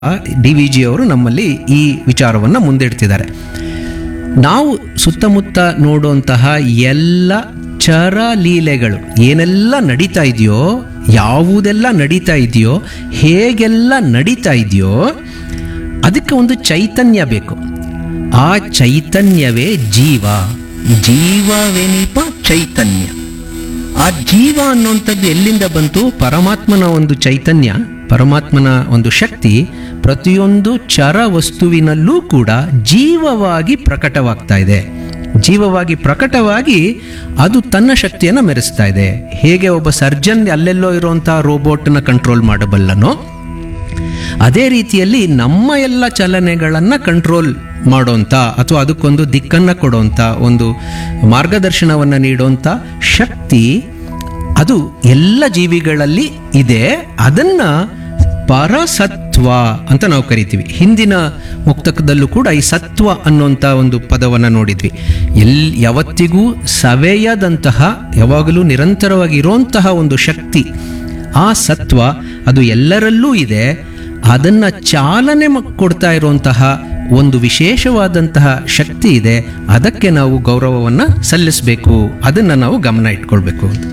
D V G ಅವರು ನಮ್ಮಲ್ಲಿ ಈ ವಿಚಾರವನ್ನು ಮುಂದಿಡ್ತಿದ್ದಾರೆ ನಾವು ಸುತ್ತಮುತ್ತ ನೋಡುವಂತಹ ಎಲ್ಲ ಚರ ಲೀಲೆಗಳು ಏನೆಲ್ಲ ನಡೀತಾ ಇದೆಯೋ ಯಾವುದೆಲ್ಲ ನಡೀತಾ ಇದೆಯೋ ಹೇಗೆಲ್ಲ ನಡೀತಾ ಇದೆಯೋ ಅದಕ್ಕೆ ಒಂದು ಚೈತನ್ಯ ಬೇಕು ಆ ಚೈತನ್ಯವೇ ಜೀವ ಜೀವವೆನಿಪ ಚೈತನ್ಯ ಆ ಜೀವ ಅನ್ನುವಂಥದ್ದು ಎಲ್ಲಿಂದ ಬಂತು ಪರಮಾತ್ಮನ ಒಂದು ಚೈತನ್ಯ ಪರಮಾತ್ಮನ ಒಂದು ಶಕ್ತಿ ಪ್ರತಿಯೊಂದು ಚರ ವಸ್ತುವಿನಲ್ಲೂ ಕೂಡ ಜೀವವಾಗಿ ಪ್ರಕಟವಾಗ್ತಾ ಇದೆ ಜೀವವಾಗಿ ಪ್ರಕಟವಾಗಿ ಅದು ತನ್ನ ಶಕ್ತಿಯನ್ನು ಮೆರೆಸ್ತಾ ಇದೆ ಹೇಗೆ ಒಬ್ಬ ಸರ್ಜನ್ ಅಲ್ಲೆಲ್ಲೋ ಇರುವಂತಹ ರೋಬೋಟ್ನ ಕಂಟ್ರೋಲ್ ಮಾಡಬಲ್ಲನೋ ಅದೇ ರೀತಿಯಲ್ಲಿ ನಮ್ಮ ಎಲ್ಲ ಚಲನೆಗಳನ್ನು ಕಂಟ್ರೋಲ್ ಮಾಡೋಂಥ ಅಥವಾ ಅದಕ್ಕೊಂದು ದಿಕ್ಕನ್ನು ಕೊಡೋಂಥ ಒಂದು ಮಾರ್ಗದರ್ಶನವನ್ನು ನೀಡೋಂಥ ಶಕ್ತಿ ಅದು ಎಲ್ಲ ಜೀವಿಗಳಲ್ಲಿ ಇದೆ ಅದನ್ನ ಪರಸತ್ವ ಅಂತ ನಾವು ಕರಿತೀವಿ ಹಿಂದಿನ ಮುಕ್ತಕದಲ್ಲೂ ಕೂಡ ಈ ಸತ್ವ ಅನ್ನುವಂಥ ಒಂದು ಪದವನ್ನು ನೋಡಿದ್ವಿ ಎಲ್ ಯಾವತ್ತಿಗೂ ಸವೆಯದಂತಹ ಯಾವಾಗಲೂ ನಿರಂತರವಾಗಿ ಇರುವಂತಹ ಒಂದು ಶಕ್ತಿ ಆ ಸತ್ವ ಅದು ಎಲ್ಲರಲ್ಲೂ ಇದೆ ಅದನ್ನು ಚಾಲನೆ ಮ- ಕೊಡ್ತಾ ಇರುವಂತಹ ಒಂದು ವಿಶೇಷವಾದಂತಹ ಶಕ್ತಿ ಇದೆ ಅದಕ್ಕೆ ನಾವು ಗೌರವವನ್ನು ಸಲ್ಲಿಸಬೇಕು ಅದನ್ನು ನಾವು ಗಮನ ಇಟ್ಕೊಳ್ಬೇಕು ಅಂತ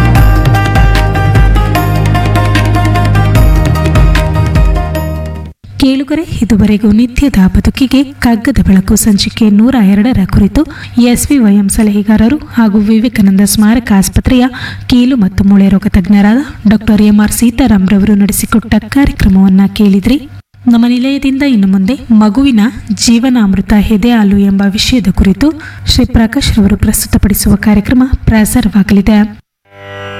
ಕೇಳುಗರೆ ಇದುವರೆಗೂ ನಿತ್ಯದ ಬದುಕಿಗೆ ಕಗ್ಗದ ಬೆಳಕು ಸಂಚಿಕೆ ನೂರ ಎರಡರ ಕುರಿತು ಎಸ್ವಿವೈಎಂ ಸಲಹೆಗಾರರು ಹಾಗೂ ವಿವೇಕಾನಂದ ಸ್ಮಾರಕ ಆಸ್ಪತ್ರೆಯ ಕೀಲು ಮತ್ತು ಮೂಳೆ ರೋಗ ತಜ್ಞರಾದ ಡಾಕ್ಟರ್ ಎಂಆರ್ ಸೀತಾರಾಮ್ ರವರು ನಡೆಸಿಕೊಟ್ಟ ಕಾರ್ಯಕ್ರಮವನ್ನ ಕೇಳಿದ್ರಿ ನಮ್ಮ ನಿಲಯದಿಂದ ಇನ್ನು ಮುಂದೆ ಮಗುವಿನ ಜೀವನಾಮೃತ ಎದೆ ಹಾಲು ಎಂಬ ವಿಷಯದ ಕುರಿತು ಶ್ರೀ ಪ್ರಕಾಶ್ ರವರು ಪ್ರಸ್ತುತಪಡಿಸುವ ಕಾರ್ಯಕ್ರಮ ಪ್ರಸಾರವಾಗಲಿದೆ